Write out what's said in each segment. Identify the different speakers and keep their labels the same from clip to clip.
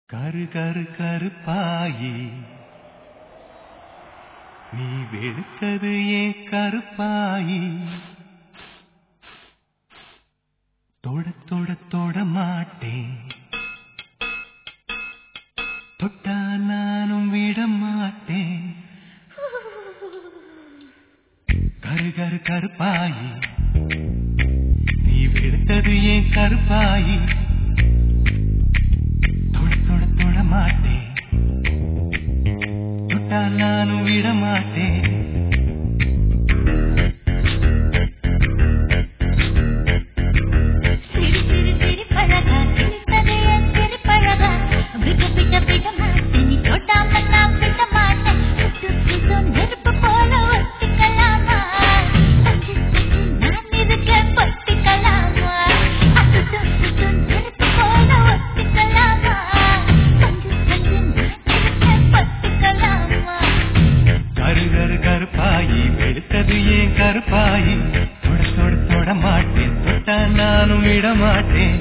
Speaker 1: கரு கரு கருப்பாயி நீ வெளுத்தது ஏன் கருப்பாயி தொட தொட தொட மாட்டேன் தொட்டா நானும் விட மாட்டேன் கரு கரு கருப்பாயி நீ வெளுத்தது ஏன் கருப்பாயி தொட தொட தொட மாட்டேன் தொட்டா நானும் விட மாட்டேன்
Speaker 2: சிரி சிரி சிரி பழகா சிரித்தது என் சிரி பழகா விட விட விட மாட்டேன் நீ தொட்டாம நான் விட மாட்டேன் சுட்டு சுட்டு நெருப்பு போல ஒட்டிக்கலாமா சச்சி சச்சி நான் இருக்க பொட்டிக்கலாமா சுட்டு சுட்டு நெருப்பு போல ஒட்டிக்கலாமா சஞ்சு சஞ்சு நான் இருக்க பொட்டிக்கலாமா
Speaker 1: கரு கரு கருப்பாயி வெளுத்தது ஏன் கருப்பாயி தொட தொட தொட மாட்டேன் தொட்டா நானும் விட மாட்டேன்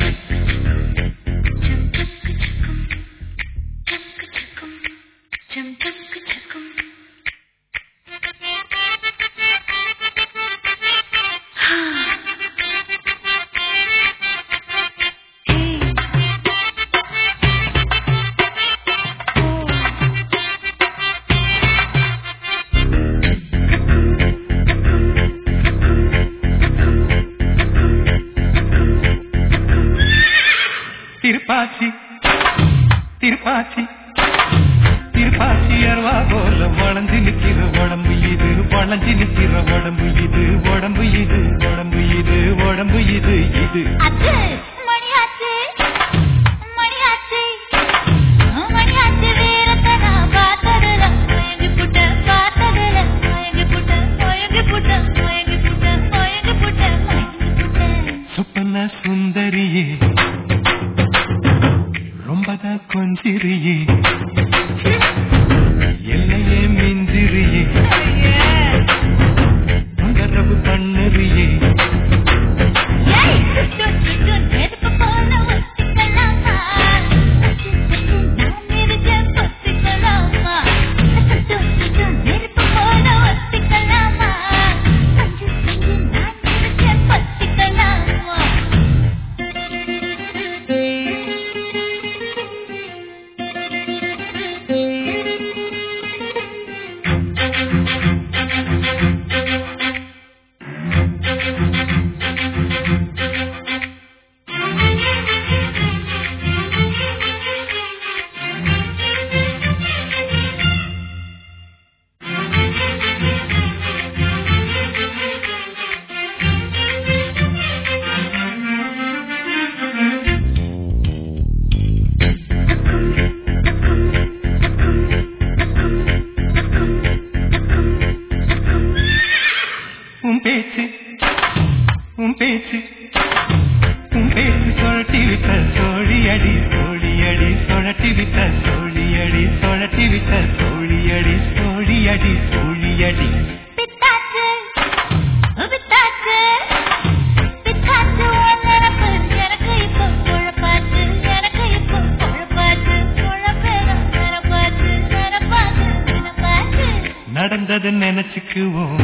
Speaker 1: திருப்பாச்சி திருப்பாச்சி திருப்பாச்சி அருவா போல வளர்ந்து நிக்கிற உடம்பு இது வளைஞ்சு நிக்கிற உடம்பு இது உடம்பு இது உடம்பு இது உடம்பு இது இது
Speaker 2: அது மணியாச்சு மணியாச்சு மணியாச்சு வீரத்தை நான் பார்த்ததுல மயங்கி புட்ட பார்த்ததுல மயங்கி புட்ட மயங்கி புட்ட மயங்கி புட்ட மயங்கி புட்ட மயங்கி புட்ட
Speaker 1: சொப்பன சுந்தரியே ரொம்பதான் கொஞ்சிரியே எல்லையே மிஞ்சிரியே தொந்தரவு பண்ணுறியே
Speaker 2: ஏய் சுட்டு சுட்டு நெருப்பு போல ஒட்டிக்கலாமா சச்சு சச்சு நான் இருக்க பொத்திக்கலாமா சுட்டு சுட்டு நெருப்பு போல ஒட்டிக்கலாமா சஞ்சு சஞ்சு நான் இருக்க பொத்திக்கலாமா
Speaker 1: உன் பேச்சு உன் பேச்சு உன் பேச்சு சுழட்டி விட்ட சோழியடி சோழியடி சுழட்டி விட்ட சோழியடி சுழட்டி விட்ட சோழியடி சோழியடி சோழியடி
Speaker 2: பித்தாச்சு பித்தாச்சு பித்தாச்சு உன் நினப்பு எனக்கு இப்போ குழப்பாச்சு எனக்கு இப்போ குழப்பாச்சு குழப்பேதான் நினப்பாச்சு நினப்பாச்சு நினப்பாச்சு
Speaker 1: நடந்ததை நினைச்சுக்குவோம்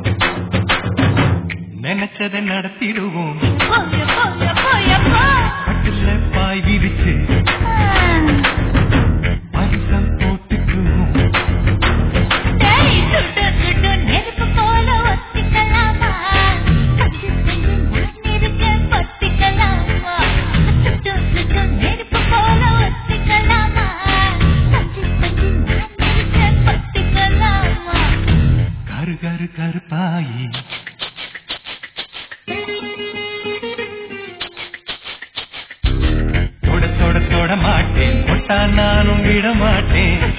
Speaker 1: நினைச்சதை நடத்திடுவோம்
Speaker 2: போய போய போய போ
Speaker 1: பட்டுல பாய் விரிச்சு பரிசம் போட்டுக்குவோம்
Speaker 2: டேய் சுட்டு சுட்டு நெருப்பு போல ஒத்திக்கலாமா சஞ்சு சஞ்சு நான் இருக்க பொத்திக்கலாமா சுட்டு சுட்டு நெருப்பு போல ஒத்திக்கலாமா சஞ்சு சஞ்சு நான் இருக்க பொத்திக்கலாமா
Speaker 1: கரு கரு கருப்பாயி தொட தொட தொட மாட்டேன் தொட்டா நானும் விட மாட்டேன்